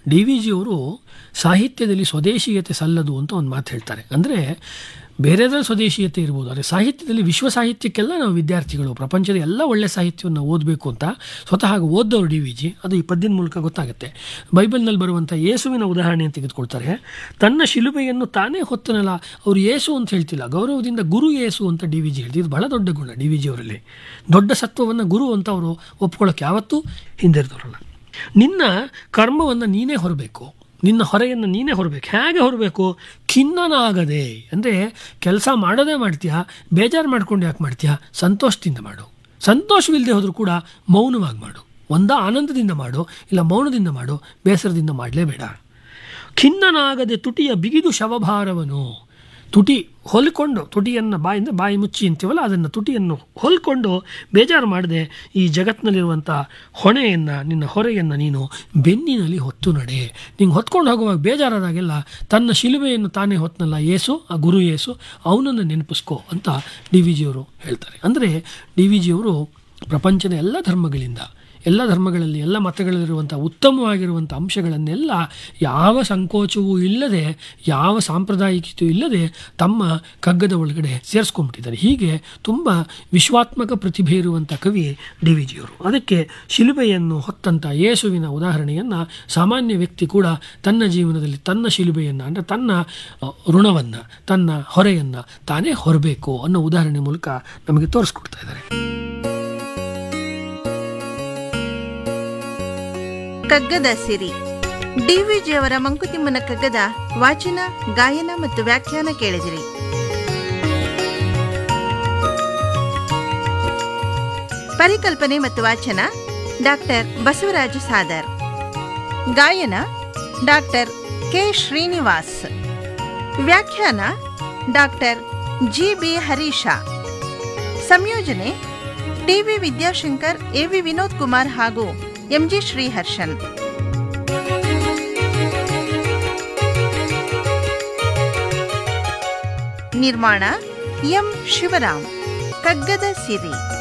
D V ಜಿಯವರು ಸಾಹಿತ್ಯದಲ್ಲಿ ಸ್ವದೇಶೀಯತೆ ಸಲ್ಲದು ಅಂತ ಒಂದು ಮಾತು ಹೇಳ್ತಾರೆ ಅಂದರೆ ಬೇರೆದರ ಸ್ವದೇಶೀಯತೆ ಇರ್ಬೋದು ಆದರೆ ಸಾಹಿತ್ಯದಲ್ಲಿ ವಿಶ್ವ ಸಾಹಿತ್ಯಕ್ಕೆಲ್ಲ ನಾವು ವಿದ್ಯಾರ್ಥಿಗಳು ಪ್ರಪಂಚದ ಎಲ್ಲ ಒಳ್ಳೆಯ ಸಾಹಿತ್ಯವನ್ನು ಓದಬೇಕು ಅಂತ ಸ್ವತಃ ಓದ್ದವರು ಡಿ ವಿ ಜಿ ಅದು ಈ ಪದ್ಯದ ಮೂಲಕ ಗೊತ್ತಾಗುತ್ತೆ ಬೈಬಲ್ನಲ್ಲಿ ಬರುವಂಥ ಯೇಸುವಿನ ಉದಾಹರಣೆ ತೆಗೆದುಕೊಳ್ತಾರೆ ತನ್ನ ಶಿಲುಬೆಯನ್ನು ತಾನೇ ಹೊತ್ತನಲ್ಲ ಅವರು ಯೇಸು ಅಂತ ಹೇಳ್ತಿಲ್ಲ ಗೌರವದಿಂದ ಗುರು ಯೇಸು ಅಂತ ಡಿ ವಿ ಜಿ ಹೇಳ್ತೀವಿ ಇದು ಬಹಳ ದೊಡ್ಡ ಗುಣ ಡಿ ವಿ ಜಿ ಅವರಲ್ಲಿ ದೊಡ್ಡ ಸತ್ವವನ್ನು ಗುರು ಅಂತ ಅವರು ಒಪ್ಕೊಳ್ಳೋಕೆ ಯಾವತ್ತೂ ಹಿಂದಿರ್ದವರಲ್ಲ ನಿನ್ನ ಕರ್ಮವನ್ನು ನೀನೇ ಹೊರಬೇಕು ನಿನ್ನ ಹೊರೆಯನ್ನು ನೀನೇ ಹೊರಬೇಕು ಹೇಗೆ ಹೊರಬೇಕು ಖಿನ್ನನಾಗದೆ ಅಂದರೆ ಕೆಲಸ ಮಾಡೋದೇ ಮಾಡ್ತೀಯಾ ಬೇಜಾರು ಮಾಡ್ಕೊಂಡು ಯಾಕೆ ಮಾಡ್ತೀಯಾ ಸಂತೋಷದಿಂದ ಮಾಡು ಸಂತೋಷವಿಲ್ಲದೆ ಹೋದರೂ ಕೂಡ ಮೌನವಾಗಿ ಮಾಡು ಒಂದ ಆನಂದದಿಂದ ಮಾಡು ಇಲ್ಲ ಮೌನದಿಂದ ಮಾಡು ಬೇಸರದಿಂದ ಮಾಡಲೇಬೇಡ ಖಿನ್ನನಾಗದೆ ತುಟಿಯ ಬಿಗಿದು ಶವಭಾರವನು ತುಟಿ ಹೊಲ್ಕೊಂಡು ತುಟಿಯನ್ನು ಬಾಯಿಂದ ಬಾಯಿ ಮುಚ್ಚಿ ಅಂತೀವಲ್ಲ ಅದನ್ನು ತುಟಿಯನ್ನು ಹೊಲ್ಕೊಂಡು ಬೇಜಾರು ಮಾಡದೆ ಈ ಜಗತ್ತಿನಲ್ಲಿರುವಂಥ ಹೊಣೆಯನ್ನು ನಿನ್ನ ಹೊರೆಯನ್ನು ನೀನು ಬೆನ್ನಿನಲ್ಲಿ ಹೊತ್ತು ನಡೆ ನಿಂಗೆ ಹೊತ್ಕೊಂಡು ಹೋಗುವಾಗ ಬೇಜಾರಾದಾಗೆಲ್ಲ ತನ್ನ ಶಿಲುಬೆಯನ್ನು ತಾನೇ ಹೊತ್ತನಲ್ಲ ಏಸು ಆ ಗುರು ಏಸು ಅವನನ್ನು ನೆನಪಿಸ್ಕೋ ಅಂತ ಡಿ ವಿ ಜಿಯವರು ಹೇಳ್ತಾರೆ ಅಂದರೆ ಡಿ ವಿ ಜಿಯವರು ಪ್ರಪಂಚದ ಎಲ್ಲ ಧರ್ಮಗಳಿಂದ ಎಲ್ಲ ಧರ್ಮಗಳಲ್ಲಿ ಎಲ್ಲ ಮತಗಳಲ್ಲಿರುವಂಥ ಉತ್ತಮವಾಗಿರುವಂಥ ಅಂಶಗಳನ್ನೆಲ್ಲ ಯಾವ ಸಂಕೋಚವೂ ಇಲ್ಲದೆ ಯಾವ ಸಾಂಪ್ರದಾಯಿಕತೆಯೂ ಇಲ್ಲದೆ ತಮ್ಮ ಕಗ್ಗದ ಒಳಗಡೆ ಸೇರಿಸ್ಕೊಂಡ್ಬಿಟ್ಟಿದ್ದಾರೆ ಹೀಗೆ ತುಂಬ ವಿಶ್ವಾತ್ಮಕ ಪ್ರತಿಭೆ ಇರುವಂಥ ಕವಿ ಡಿ ವಿ ಜಿಯವರು ಅದಕ್ಕೆ ಶಿಲುಬೆಯನ್ನು ಹೊತ್ತಂಥ ಯೇಸುವಿನ ಉದಾಹರಣೆಯನ್ನು ಸಾಮಾನ್ಯ ವ್ಯಕ್ತಿ ಕೂಡ ತನ್ನ ಜೀವನದಲ್ಲಿ ತನ್ನ ಶಿಲುಬೆಯನ್ನು ಅಂದರೆ ತನ್ನ ಅ, ಋಣವನ್ನು ತನ್ನ ಹೊರೆಯನ್ನು ತಾನೇ ಹೊರಬೇಕು ಅನ್ನೋ ಉದಾಹರಣೆ ಮೂಲಕ ನಮಗೆ ತೋರಿಸ್ಕೊಡ್ತಾ ಇದ್ದಾರೆ ಕಗ್ಗದ ಸಿರಿ ಡಿವಿಜಿಯವರ ಮಂಕುತಿಮ್ಮನ ಕಗ್ಗದ ವಾಚನ ಗಾಯನ ಮತ್ತು ವ್ಯಾಖ್ಯಾನ ಕೇಳಿದಿರಿ ಪರಿಕಲ್ಪನೆ ಮತ್ತು ವಾಚನ ಡಾಕ್ಟರ್ ಬಸವರಾಜ ಸಾದರ್ ಗಾಯನ ಡಾಕ್ಟರ್ ಕೆ ಶ್ರೀನಿವಾಸ್ ವ್ಯಾಖ್ಯಾನ ಡಾಕ್ಟರ್ ಜಿ ಬಿ ಹರೀಶ ಸಂಯೋಜನೆ ಟಿವಿ ವಿದ್ಯಾಶಂಕರ್ ಎವಿ ವಿನೋದ್ ಕುಮಾರ್ ಹಾಗೂ ಎಂಜಿ ಶ್ರೀಹರ್ಷನ್ ನಿರ್ಮಾಣ ಎಂ ಶಿವರಾಮ್ ಕಗ್ಗದ ಸಿರಿ